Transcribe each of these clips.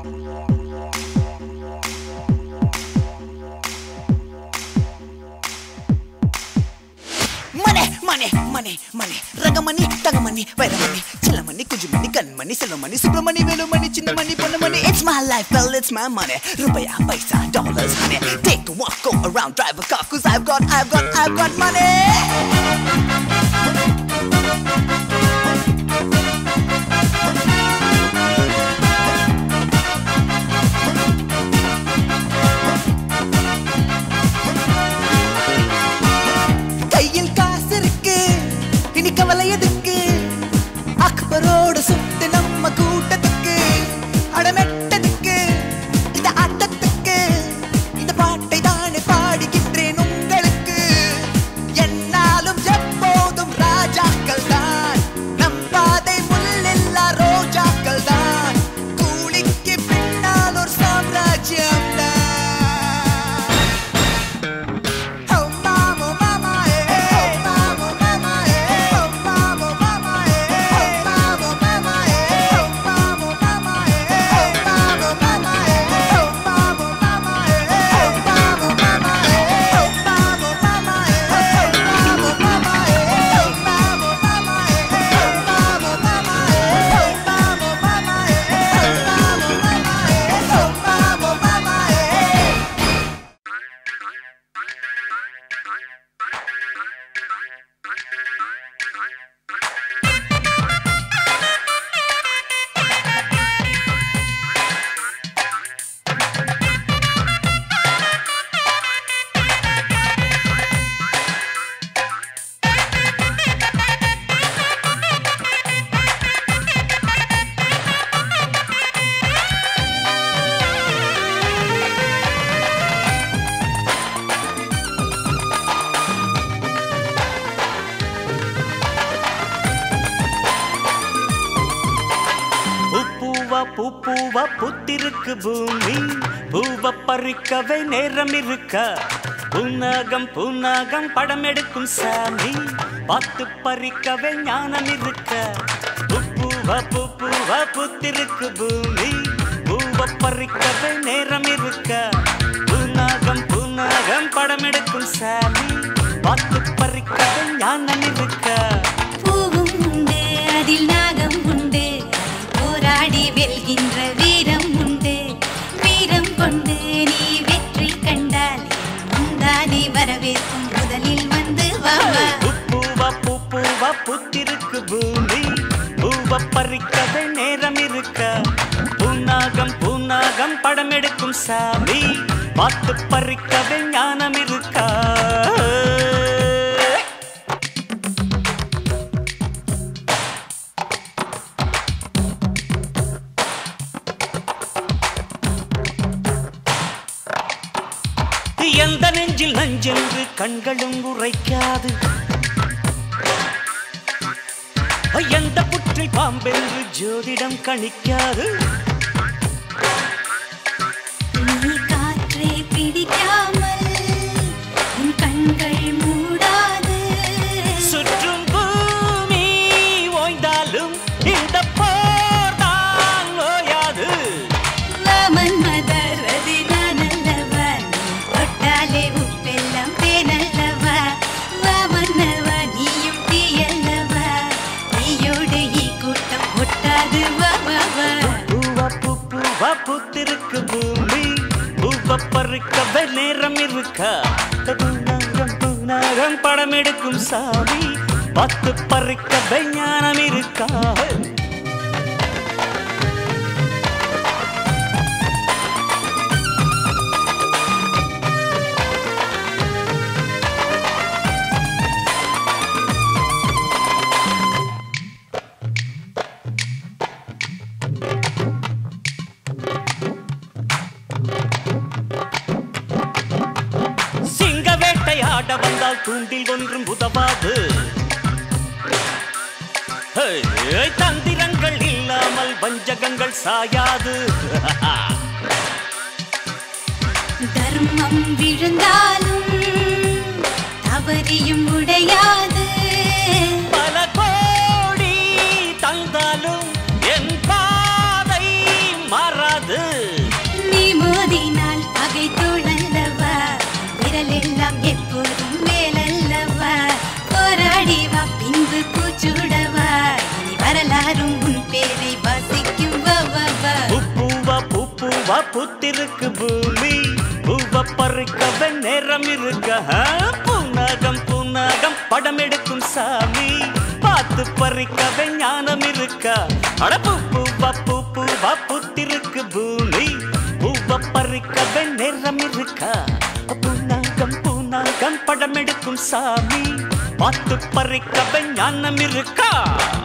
மனே மனே மனே மனே ரங்கமணி தங்கமணி வைரமணி செல்லமணி குஞ்சுமணி கண்மணி Selvamani Subramani Velumani Chinnamani பொன்னமணி It's my life, well it's my money ரூபாயா பைசா dollars honey Take a walk, go around, drive a car Cause I've got, I've got, I've got money கையில் காசு இருக்கு இனி கவலை எதுக்கு அக்பரோட சுத்து நம்ம கூட்டத்துக்கு அடமெட்டதுக்கு இந்த ஆட்டத்துக்கு இந்த பாட்டை தானே பாடுகின்றேன் உங்களுக்கு என்னாலும் எப்போதும் ராஜாக்கள் தான் நம் பாதை முள்ளில்லா ரோஜாக்கள் தான் கூலிக்கு பின்னால் ஒரு சாம்ராஜ்யம் தான் Oh mama, mama, eh. Oh mama, mama, eh. Oh mama, mama, eh. Oh mama, mama, eh. Oh mama, mama, eh. Oh mama, mama, eh. Oh mama, mama, eh. Oh mama, mama, eh. Oh mama, mama, eh. Oh mama, mama, eh. Oh mama, mama, eh. Oh mama, mama, eh. Oh mama, mama, eh. Oh mama, mama, eh. Oh mama, mama, eh. பூப்பூவா பூப்பூவா புத்திருக்கு பூமி பூவ பறிக்கவே நேரம் இருக்க புன்னகம் புன்னகம் படம் எடுக்கும் சாமி பார்த்து பறிக்கவே ஞானம் இருக்க பூப்பூவா பூப்பூவா புத்திருக்கு பூமி பூவ பறிக்கவே நேரம் இருக்க புன்னகம் புன்னகம் படம் எடுக்கும் சாமி பார்த்து பறிக்கவே ஞானம் இருக்க பூவும் உண்டு அதில் நாகம் உண்டு போராடி வெல்கின்ற வீரம் உண்டு வீரம் கொண்டு நீ வெற்றி கண்டால் முந்தானே வரவேற்கும் முதலில் வந்து வாவா பூவா பூப்பூவா புத்திருக்கு பூமி பூவ பறிக்கவே நேரம் இருக்க பூநாகம் பூநாகம் படம் எடுக்கும் சாமி பார்த்து பறிக்கவே ஞானம் இருக்கா எந்த நெஞ்சில் நஞ்சென்று கண்களும் உரைக்காது எந்த புற்றில் பாம்பென்று ஜோதிடம் கணிக்காது நீ காற்றை பிடிக்காமல் உன் கண்கள் மூடாது சுற்றும் பூமி ஓய்ந்தாலும் இந்த போர் தான் ஓயாது வாமன் மதர்வது நான் அல்லவா நீ தொட்டாலே உப்பெல்லாம் தேனல்லவா வாமன்னவா நீயும் தீயல்லவா நீயோடு ஈ கூட்டம் ஒட்டாது வா வா வா பூவா பூ பூவா பூத்திருக்கு பூமி பூவ பறிக்கவே நேரம் இருக்கா பூநாகம் பூநாகம் படம் எடுக்கும் சாமி பத்து பறிக்கவே ஞானம் இருக்கா சிங்க வேட்டையாட வந்தால் தூண்டில் ஒன்றும் உதவாது ஹே, தந்திரங்கள் இல்லாமல் வஞ்சகங்கள் சாயாது தர்மம் விழுந்தாலும் தவறியும் உடையாது பல கோடி தந்தாலும் என் பாதை மாறாது தெரியாது நீ மோதினால் பகை தோழல்லவா விரலெல்லாம் எப்போதும் வேலல்லவா போராடி வா பின்பு பூச்சூடவா இனி வரலாறும் உன் பேரை வாசிக்கும் வா வா வா பூப்பூவா பூப்பூவா பூத்திருக்கு பூமி பூவ பறிக்கவே நேரம் இருக்க ஆ? பூநாகம் பூநாகம் படம் எடுக்கும் சாமி பார்த்து பறிக்கவே ஞானம் இருக்கா அட பூப்பூவா பூப்பூவா பூத்திருக்கு பூமி பூவ பறிக்கவே நேரம் இருக்கா பூநாகம் பூநாகம் படம் எடுக்கும் சாமி பார்த்து பறிக்கவே ஞானம் இருக்கா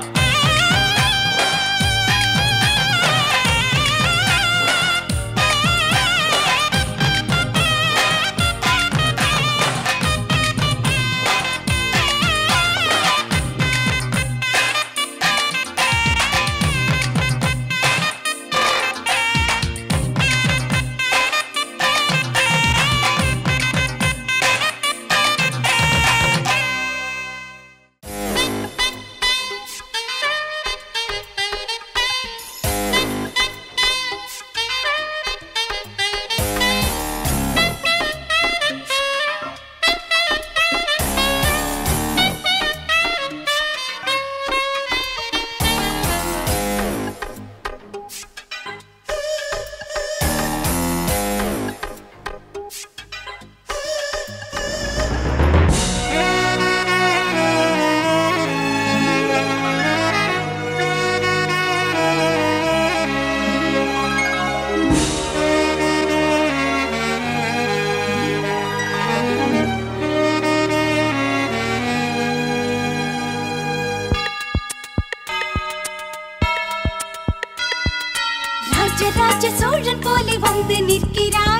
ராஜராஜ சோழன் போல வந்து நிற்கிறாய்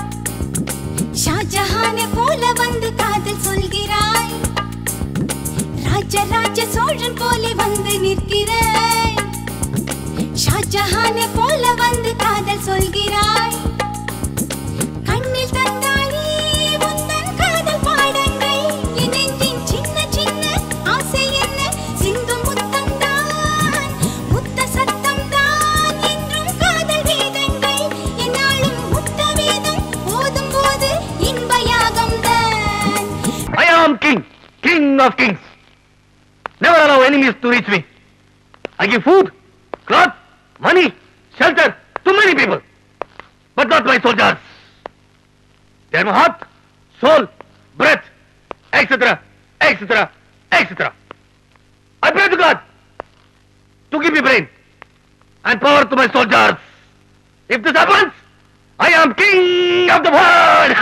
ஷாஜஹானை போல வந்து காதல் சொல்கிறாய் ராஜராஜ சோழன் போல வந்து நிற்கிறாய் ஷாஜஹானை போல வந்து காதல் சொல்கிறாய் கண்ணில் தந்தாயே உந்தன் காதல் பாடங்கள் என் நெஞ்சின் சின்ன சின்ன ஆசை என்ன சிந்தும் முத்தம் தான் முத்த சத்தம் தான் என்றும் காதல் வேதங்கள் என்னாலும் முத்த வேதம் ஓதும் போது இன்ப யாகம் தான் I am king, king of kings. Never allow enemies to reach me. I give food, cloth, money, shelter to many people, but not my soldiers. They are my heart, soul, breath, etc., etc., etc. I pray to God to give me brain and power to my soldiers. If this happens, I am king of the world.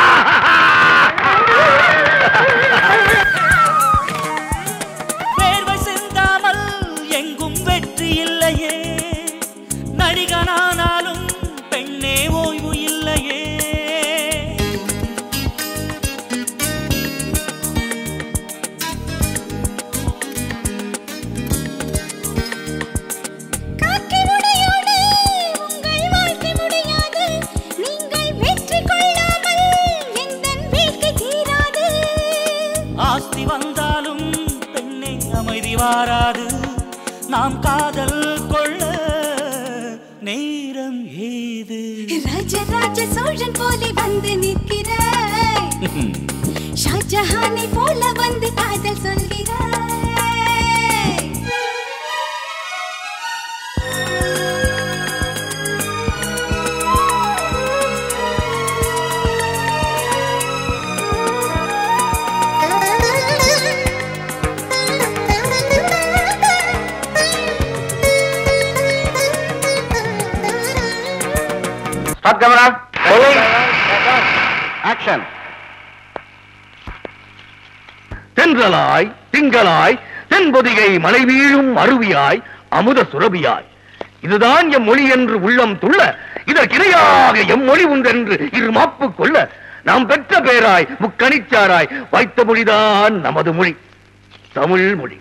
வேர்வை சிந்தாமல் எங்கும் வெற்றி இல்லையே நடிகனானாலும் பெண்ணே ஓய்வு இல்லையே காக்கை உடையோடு உங்கள் வாழ்க்கை முடியாது நீங்கள் வெற்றி கொள்ளாமல் எந்தன் வேட்கை தீராது ஆஸ்தி வந்தாலும் பெண்ணே அமைதி வாராது நாம் காதல் கொள்ள நேரம் ஏது ராஜராஜ சோழன் போல வந்து நிற்கிறாய் ஷாஜஹானை போல வந்து காதல் சொல்கிறாய் Start camera. Rolling. Action. தென்றலாய் திங்களாய் தென்பொதிகை மலை வீழும் அருவியாய் அமுத சுரபியாய் இதுதான் எம் மொழி என்று உள்ளம் துள்ள இதற்கிணையாக எம் மொழி உண்டென்று இரு மாப்பு கொள்ள நாம் பெற்ற பேராய் முக்கணிச்சாராய் வைத்த மொழிதான் நமது மொழி தமிழ் மொழி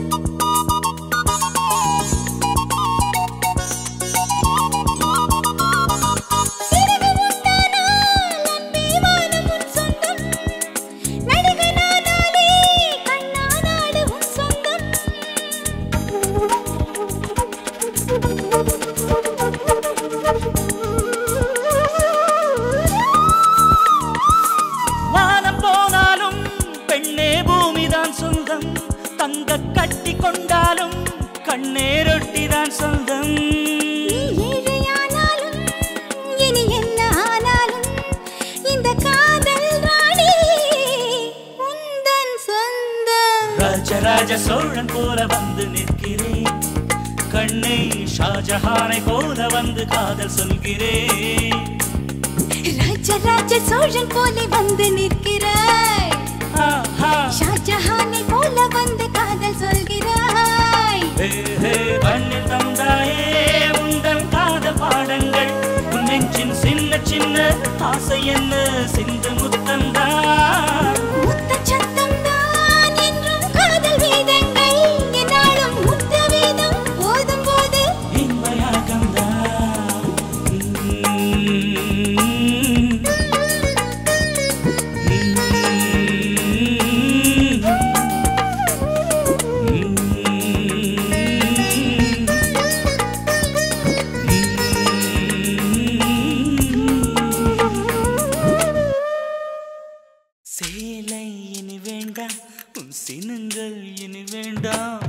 சிறகு உண்டானால் அன்பே வானம் உன் சொந்தம் நடிகனானாலே கண்ணானாடு உன் சொந்தம் நேரொட்டிதான் சொந்தம் நீ ஏழையானாலும் இனி என்ன ஆனாலும் இந்த காதல் ராணி உந்தன் சொந்தம் ராஜராஜ சோழன் போல வந்து நிற்கிறேன் கண்ணை ஷாஜஹானை போல வந்து காதல் சொல்கிறேன் ராஜ ராஜ சோழன் போல வந்து நிற்கிறாய் ஆஹா. ஷாஜஹானை போல வந்து காதல் சொல்கிறாய் ஹே, ஹே, கண்ணில் தந்தாயே உந்தன் காதல் பாடங்கள் உன் நெஞ்சின் சின்ன சின்ன ஆசை என்ன சிந்து முத்தந்தான் முத்த சத்தம் தான் என்றும் காதல் வேதங்கள் என்னாலும் முத்த வேதம் போதும் போது இன்மையாகந்தான் சேலை இனி வேண்டாம் உன் சினங்கள் இனி வேண்டாம்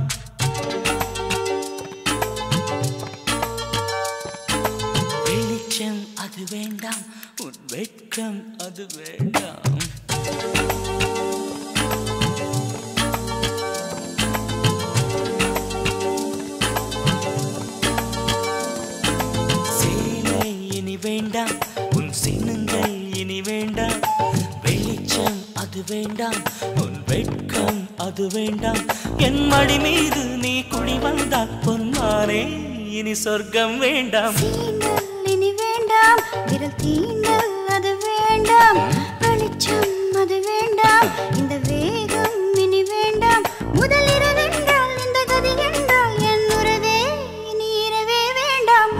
வெளிச்சம் அது வேண்டாம் உன் வெட்கம் அது வேண்டாம் சேலை இனி வேண்டாம் உன் சின்னங்கள் இனி வேண்டாம் வெளிச்சம் அது வேண்டாம் உன் வெட்கம் அது வேண்டாம் என் மடி மீது நீ குடி வந்தால் பொன்மானே இனி சொர்க்கம் வேண்டாம் தீண்டல் இனி வேண்டாம் விரல் தீண்டல் அது வேண்டாம் வெளிச்சம் அது வேண்டாம் இந்த வேகம் இனி வேண்டாம் முதல் இரவென்றால் இந்த கதி என்றால் என் உறவே இனி இரவே வேண்டாம்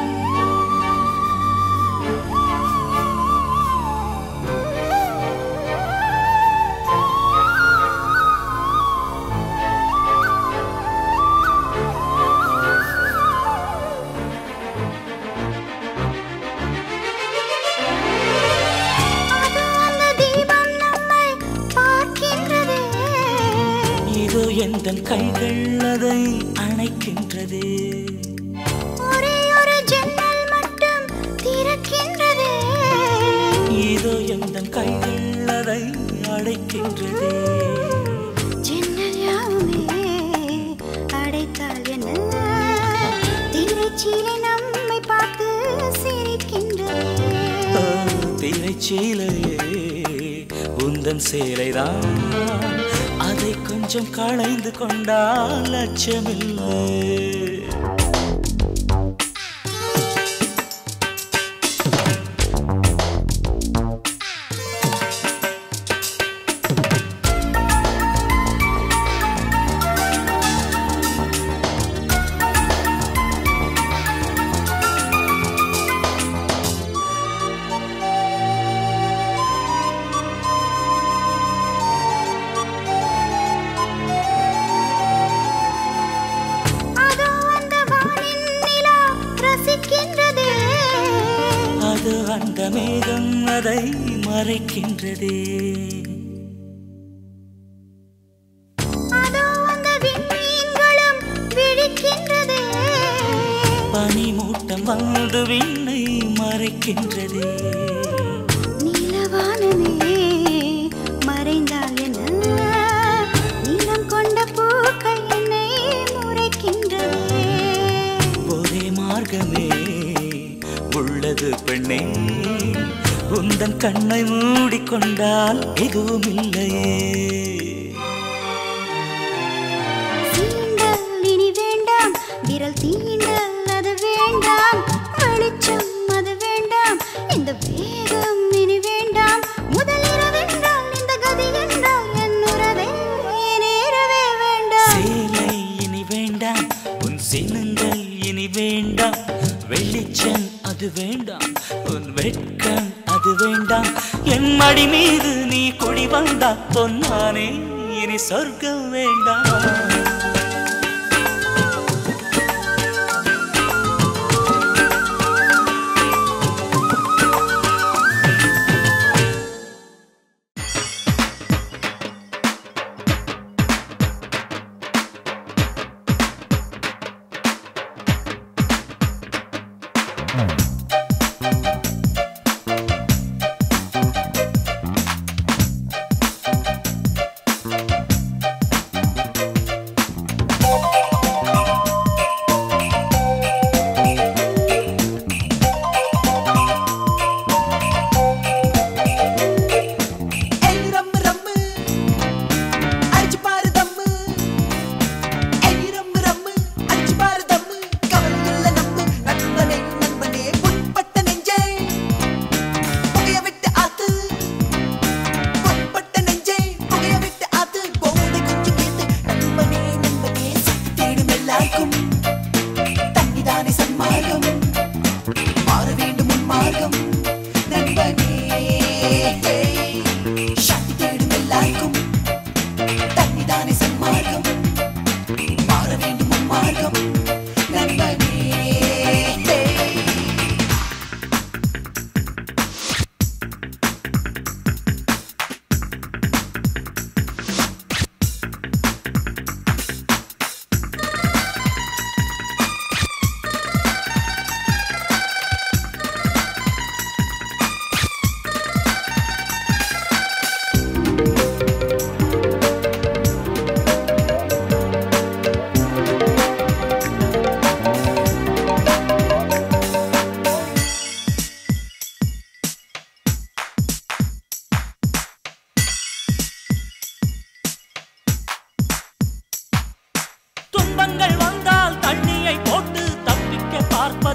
அது அந்த தீபம் நம்மை பார்க்கின்றதே இதோ எந்த கைகள் அதை அணைக்கின்றது ஒரே ஒரு ஜன்னல் மட்டும் திறக்கின்றதே இதோ எந்த கைகள் அதை அடைக்கின்றது ஜன்னல் யாவுமே அடைத்தால் என்ன திரைச்சீலை நம்மை பார்த்து சிரிக்கின்றது திரைச்சீலையே உந்தன் சேலைதான் அதை கொஞ்சம் களைந்து கொண்டால் அச்சமில்லை அதோ அந்த வானின் நிலா ரசிக்கின்றதே அது அந்த மேகம் அதை மறைக்கின்றதே அதோ அந்த விண்மீன்களும் விழிக்கின்றதே பனிமூட்டம் வந்து விண்ணை மறைக்கின்றதே நீலவானமே மறைந்தால் என்ன நீலம் கொண்ட பூக்கள் என்னை முறைக்கின்றதே ஒரே மார்க்கமே உள்ளது பெண்ணே உந்தன் கண்ணை மூடிக்கொண்டால் எதுவும் இல்லையே சீண்டல் இனி வேண்டாம் விரல் தீண்டல் அது வேண்டாம் வெளிச்சம் அது வேண்டாம் இந்த வேகம் இனி வேண்டாம் முதல் இரவென்றால் இந்த கதி என்றால் என் உறவே நேரவே வேண்டாம் சேலை இனி வேண்டாம் உன் சின்னங்கள் இனி வேண்டாம் வெளிச்சம் அது வேண்டாம் உன் வெட்கம் அது வேண்டாம் என் மடி மீது நீ குடி வந்தா பொன்னானே இனி சொர்க்கம் வேண்டாம்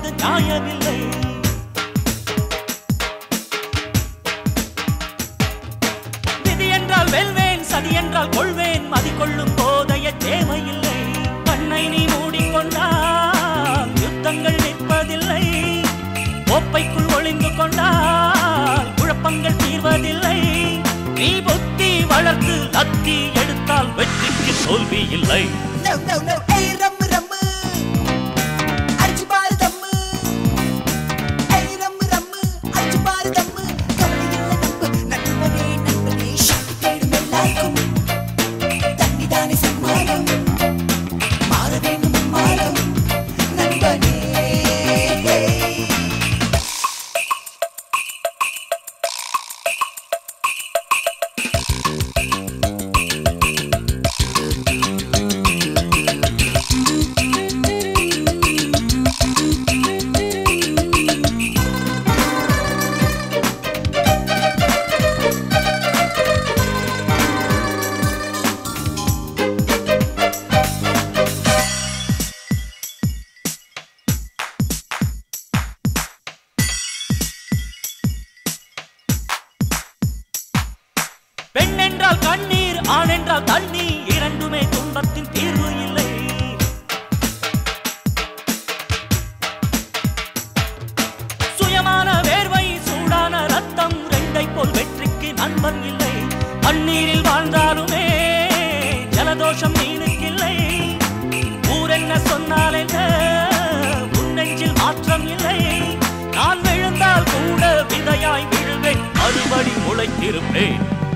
அது நியாயமில்லை விதி என்றால் வெல்வேன் சதி என்றால் கொள்வேன் மதி கொள்ளும் போதைய தேவையில்லை கண்ணை நீ மூடிக்கொண்டால் யுத்தங்கள் நிற்பதில்லை கோப்பைக்குள் ஒளிந்து கொண்டால் குழப்பங்கள் தீர்வதில்லை நீ புத்தி வளர்த்து லத்தி எடுத்தால் வெற்றிக்கு தோல்வி இல்லை No, no, no, ஏய் ரம்மு ரம்மு அடிச்சு பாரு தம்மு ஏய் ரம்மு ரம்மு அடிச்சு பாரு தம்மு கவலை இல்லை நம்பு நண்பனே நண்பனே சக்தி தேடும் எல்லாருக்கும் தண்ணிதானே சம்மானம் மாற வேண்டும் மாறம் நண்பனே பெண் என்றால் கண்ணீர் ஆண் என்றால் தண்ணீர் இரண்டுமே துன்பத்தின் தீர்வு இல்லை சுயமான வேர்வை சூடான ரத்தம் ரெண்டை போல் வெற்றிக்கு நண்பன் இல்லை தண்ணீரில் வாழ்ந்தாலுமே ஜலதோஷம் மீனுக்கில்லை ஊர் என்ன சொன்னால் என்ன உன் நெஞ்சில் மாற்றம் இல்லை நான் விழுந்தால் கூட விதையாய் விழுவேன் மறுபடி முளைத்திருப்பேன்